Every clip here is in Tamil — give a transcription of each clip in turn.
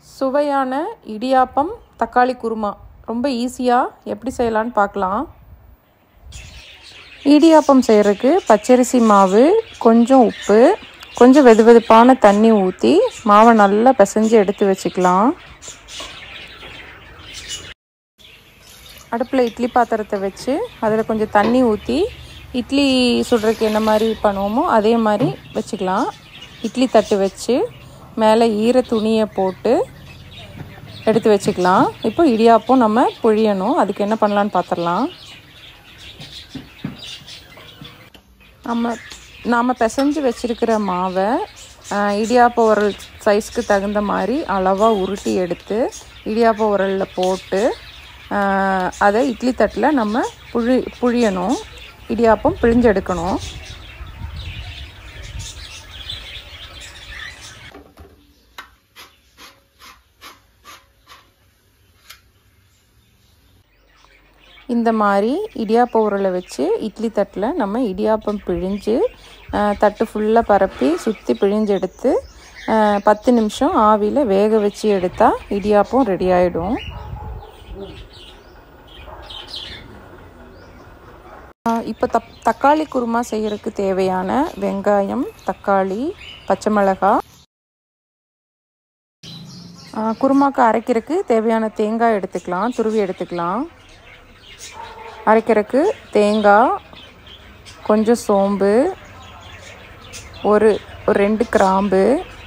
சுவையான இடியாப்பம் தக்காளி குருமா ரொம்ப ஈஸியாக எப்படி செய்யலான்னு பார்க்கலாம் இடியாப்பம் செய்கிறதுக்கு பச்சரிசி மாவு கொஞ்சம் உப்பு கொஞ்சம் வெது வெதுப்பான தண்ணி ஊற்றி மாவை நல்லா பிசைஞ்சு எடுத்து வச்சுக்கலாம் அடுப்பில் இட்லி பாத்திரத்தை வச்சு அதில் கொஞ்சம் தண்ணி ஊற்றி இட்லி சுடுறதுக்கு என்ன மாதிரி பண்ணுவோமோ அதே மாதிரி வச்சுக்கலாம் இட்லி தட்டு வச்சு மேலே ஈர துணியை போட்டு எடுத்து வச்சுக்கலாம் இப்போ இடியாப்பம் நம்ம புழியணும் அதுக்கு என்ன பண்ணலான்னு பார்த்துடலாம் நம்ம நாம் பிசைஞ்சு வச்சுருக்கிற மாவை இடியாப்ப உரல் சைஸ்க்கு தகுந்த மாதிரி அளவாக உருட்டி எடுத்து இடியாப்ப உரலில் போட்டு அதை இட்லி தட்டில் நம்ம புழி புழியணும் இடியாப்பம் பிழிஞ்செடுக்கணும் இந்த மாதிரி இடியாப்ப உரலை வச்சு இட்லி தட்டில் நம்ம இடியாப்பம் பிழிஞ்சு தட்டு ஃபுல்லாக பரப்பி சுற்றி பிழிஞ்சு எடுத்து பத்து நிமிஷம் ஆவியில் வேக வச்சு எடுத்தால் இடியாப்பம் ரெடி ஆகிடும் இப்போ தப் தக்காளி குருமா செய்கிறதுக்கு தேவையான வெங்காயம் தக்காளி பச்சை மிளகாய் குருமாக்கு அரைக்கிறதுக்கு தேவையான தேங்காய் எடுத்துக்கலாம் துருவி எடுத்துக்கலாம் அரைக்கிறதுக்கு தேங்காய் கொஞ்சம் சோம்பு ஒரு ஒரு ரெண்டு கிராம்பு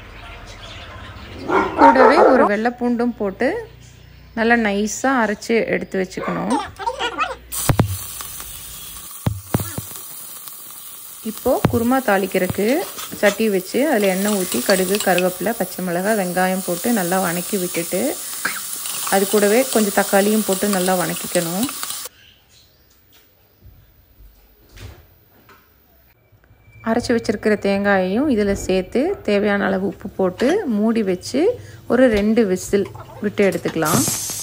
கூடவே ஒரு வெள்ளைப்பூண்டும் போட்டு நல்லா நைஸாக அரைச்சி எடுத்து வச்சுக்கணும் இப்போது குருமா தாளிக்கிறதுக்கு சட்டி வச்சு அதில் எண்ணெய் ஊற்றி கடுகு கருவேப்பிலை பச்சை மிளகாய் வெங்காயம் போட்டு நல்லா வணக்கி விட்டுட்டு அது கூடவே கொஞ்சம் தக்காளியும் போட்டு நல்லா வணக்கிக்கணும் அரைச்சி வச்சுருக்கிற தேங்காயையும் இதில் சேர்த்து தேவையான அளவு உப்பு போட்டு மூடி வச்சு ஒரு ரெண்டு விசில் விட்டு எடுத்துக்கலாம்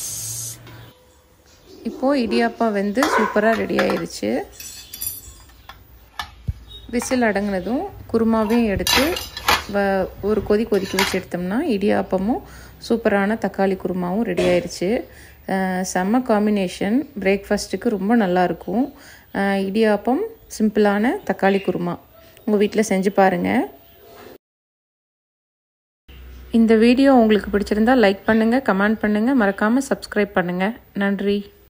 இப்போது இடியாப்பா வந்து சூப்பராக ரெடி ஆயிடுச்சு விசில் அடங்கினதும் குருமாவையும் எடுத்து வ ஒரு கொதி கொதிக்க வச்சு எடுத்தோம்னா இடியாப்பமும் சூப்பரான தக்காளி குருமாவும் ரெடி ஆயிடுச்சு செம்ம காம்பினேஷன் பிரேக்ஃபாஸ்ட்டுக்கு ரொம்ப நல்லாயிருக்கும் இடியாப்பம் சிம்பிளான தக்காளி குருமா உங்கள் வீட்டில் செஞ்சு பாருங்கள் இந்த வீடியோ உங்களுக்கு பிடிச்சிருந்தா லைக் பண்ணுங்கள் கமெண்ட் பண்ணுங்கள் மறக்காமல் சப்ஸ்கிரைப் பண்ணுங்கள் நன்றி